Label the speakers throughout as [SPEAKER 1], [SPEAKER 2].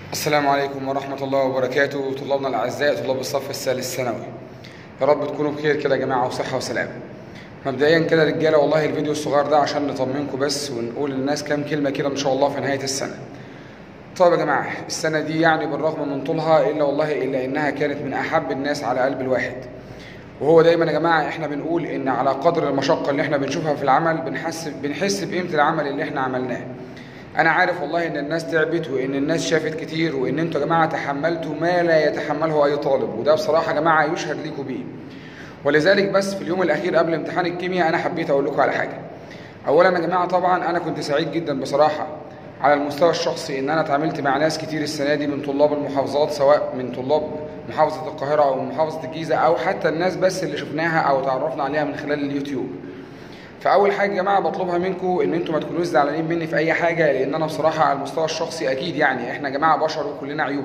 [SPEAKER 1] السلام عليكم ورحمة الله وبركاته طلابنا الأعزاء طلاب الصف الثالث ثانوي يا رب تكونوا بخير كده يا جماعة وصحة وسلامة مبدئيا كده رجالة والله الفيديو الصغير ده عشان نطمنكم بس ونقول للناس كام كلمة كده إن شاء الله في نهاية السنة طيب يا جماعة السنة دي يعني بالرغم من طولها إلا والله إلا إنها كانت من أحب الناس على قلب الواحد وهو دايما يا جماعة احنا بنقول إن على قدر المشقة اللي احنا بنشوفها في العمل بنحس بنحس بقيمة العمل اللي احنا عملناه انا عارف والله ان الناس تعبت وان الناس شافت كتير وان انتوا يا جماعه تحملتوا ما لا يتحمله اي طالب وده بصراحه يا جماعه يشهد ليكم بيه ولذلك بس في اليوم الاخير قبل امتحان الكيمياء انا حبيت اقول لكم على حاجه اولا يا جماعه طبعا انا كنت سعيد جدا بصراحه على المستوى الشخصي ان انا اتعاملت مع ناس كتير السنه دي من طلاب المحافظات سواء من طلاب محافظه القاهره او محافظه الجيزه او حتى الناس بس اللي شفناها او تعرفنا عليها من خلال اليوتيوب فاول حاجه يا جماعه بطلبها منكم ان انتم ما تكونوش زعلانين مني في اي حاجه لان انا بصراحه على المستوى الشخصي اكيد يعني احنا يا جماعه بشر وكلنا عيوب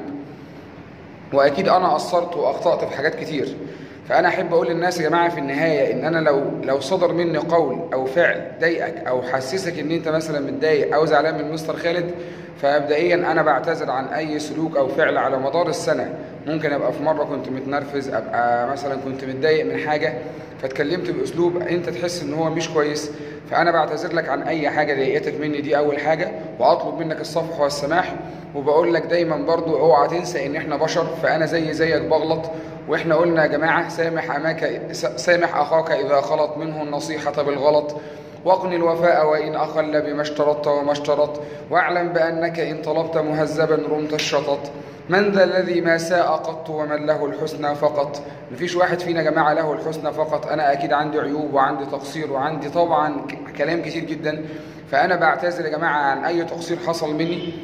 [SPEAKER 1] واكيد انا قصرت واخطات في حاجات كتير فانا احب اقول للناس يا جماعه في النهايه ان انا لو لو صدر مني قول او فعل ضايقك او حسسك ان انت مثلا متضايق او زعلان من مستر خالد فمبدئيا انا بعتذر عن اي سلوك او فعل على مدار السنه ممكن ابقى في مره كنت متنرفز ابقى مثلا كنت متضايق من حاجه فاتكلمت باسلوب انت تحس ان هو مش كويس فانا بعتذر لك عن اي حاجه ضايقتك مني دي اول حاجه واطلب منك الصفح والسماح وبقول لك دايما برضو اوعى تنسى ان احنا بشر فانا زي زيك بغلط واحنا قلنا يا جماعه سامح اماك سامح اخاك اذا خلط منه النصيحه بالغلط واقن الوفاء وإن أخل بما اشترطت وما اشترط واعلم بأنك إن طلبت مهذبا رمت الشطط من ذا الذي ما ساء قط ومن له الحسنى فقط مفيش واحد فينا يا جماعة له الحسنى فقط أنا أكيد عندي عيوب وعندي تقصير وعندي طبعا كلام كتير جدا فأنا بعتذر يا جماعة عن أي تقصير حصل مني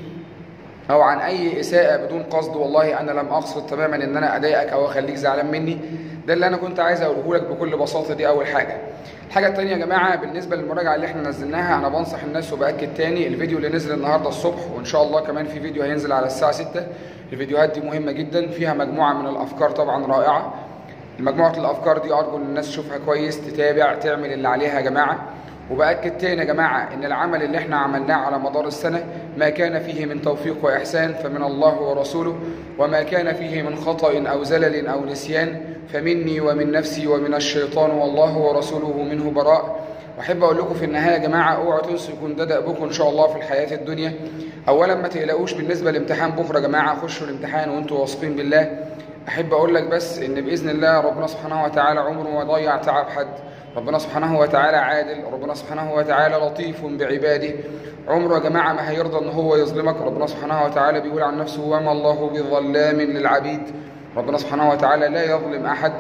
[SPEAKER 1] أو عن أي إساءة بدون قصد والله أنا لم أقصد تماما إن أنا أضايقك أو أخليك زعلان مني ده اللي أنا كنت عايز أقوله لك بكل بساطة دي أول حاجة الحاجة التانية يا جماعة بالنسبة للمراجعة اللي احنا نزلناها أنا بنصح الناس وبأكد تاني الفيديو اللي نزل النهاردة الصبح وإن شاء الله كمان في فيديو هينزل على الساعة 6 الفيديوهات دي مهمة جدا فيها مجموعة من الأفكار طبعا رائعة مجموعة الأفكار دي أرجو إن الناس تشوفها كويس تتابع تعمل اللي عليها يا جماعة وبأكد تاني يا جماعة إن العمل اللي احنا عملناه على مدار السنة ما كان فيه من توفيق وإحسان فمن الله ورسوله وما كان فيه من خطأ أو زلل أو نسيان فمني ومن نفسي ومن الشيطان والله ورسوله منه براء واحب اقول لكم في النهايه يا جماعه اوعوا تنسوا يكون ده دأبكم ان شاء الله في الحياه الدنيا اولا ما تقلقوش بالنسبه لامتحان بكره يا جماعه خشوا الامتحان وانتوا واثقين بالله احب اقول لك بس ان باذن الله ربنا سبحانه وتعالى عمره ما ضيع تعب حد ربنا سبحانه وتعالى عادل ربنا سبحانه وتعالى لطيف بعباده عمره يا جماعه ما هيرضى ان هو يظلمك ربنا سبحانه وتعالى بيقول عن نفسه وما الله بظلام للعبيد ربنا سبحانه وتعالى لا يظلم احد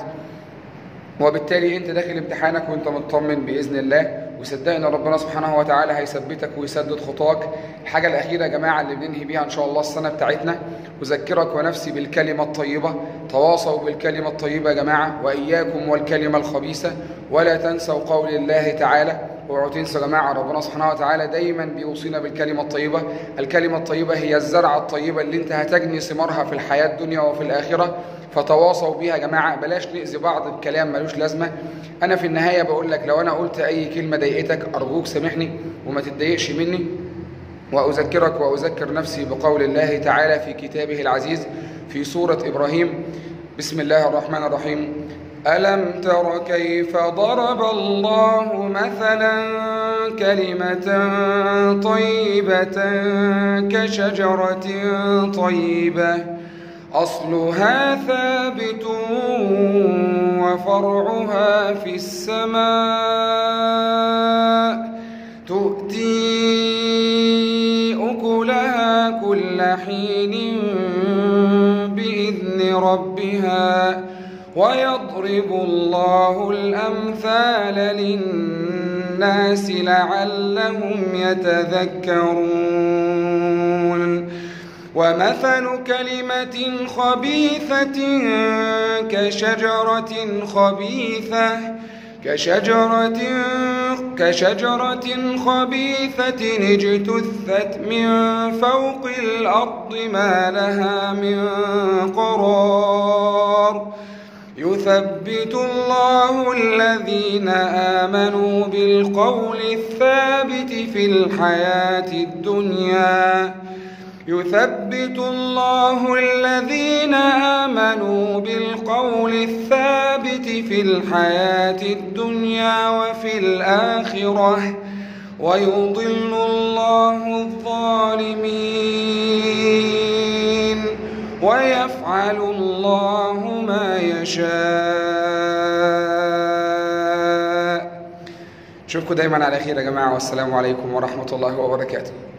[SPEAKER 1] وبالتالي انت داخل امتحانك وانت مطمن باذن الله وصدقني ربنا سبحانه وتعالى هيثبتك ويسدد خطاك الحاجه الاخيره يا جماعه اللي بننهي بيها ان شاء الله السنه بتاعتنا اذكرك ونفسي بالكلمه الطيبه تواصوا بالكلمه الطيبه يا جماعه واياكم والكلمه الخبيثه ولا تنسوا قول الله تعالى اوعوا تنسوا يا جماعه ربنا سبحانه وتعالى دايما بيوصينا بالكلمه الطيبه الكلمه الطيبه هي الزرعه الطيبه اللي انت هتجني ثمارها في الحياه الدنيا وفي الاخره فتواصوا بيها يا جماعه بلاش نأذي بعض بكلام ملوش لازمه انا في النهايه بقول لك لو انا قلت اي كلمه ضايقتك ارجوك سامحني وما تتضايقش مني واذكرك واذكر نفسي بقول الله تعالى في كتابه العزيز في سوره ابراهيم بسم الله الرحمن الرحيم ألم تر كيف ضرب الله مثلا كلمة طيبة كشجرة طيبة أصلها ثابت وفرعها في السماء تؤتي أكلها كل حين بإذن ربها ويضرب الله الأمثال للناس لعلهم يتذكرون ومثل كلمة خبيثة كشجرة خبيثة كشجرة كشجرة خبيثة اجتثت من فوق الأرض ما لها من قرار يثبت الله الذين آمنوا بالقول الثابت في الحياة الدنيا يثبت الله الذين آمنوا بالقول الثابت في الحياة الدنيا وفي الآخرة ويضل الله الظالمين ويفعل الله ما يشاء نشوفكم دايما على خير يا جماعة والسلام عليكم ورحمة الله وبركاته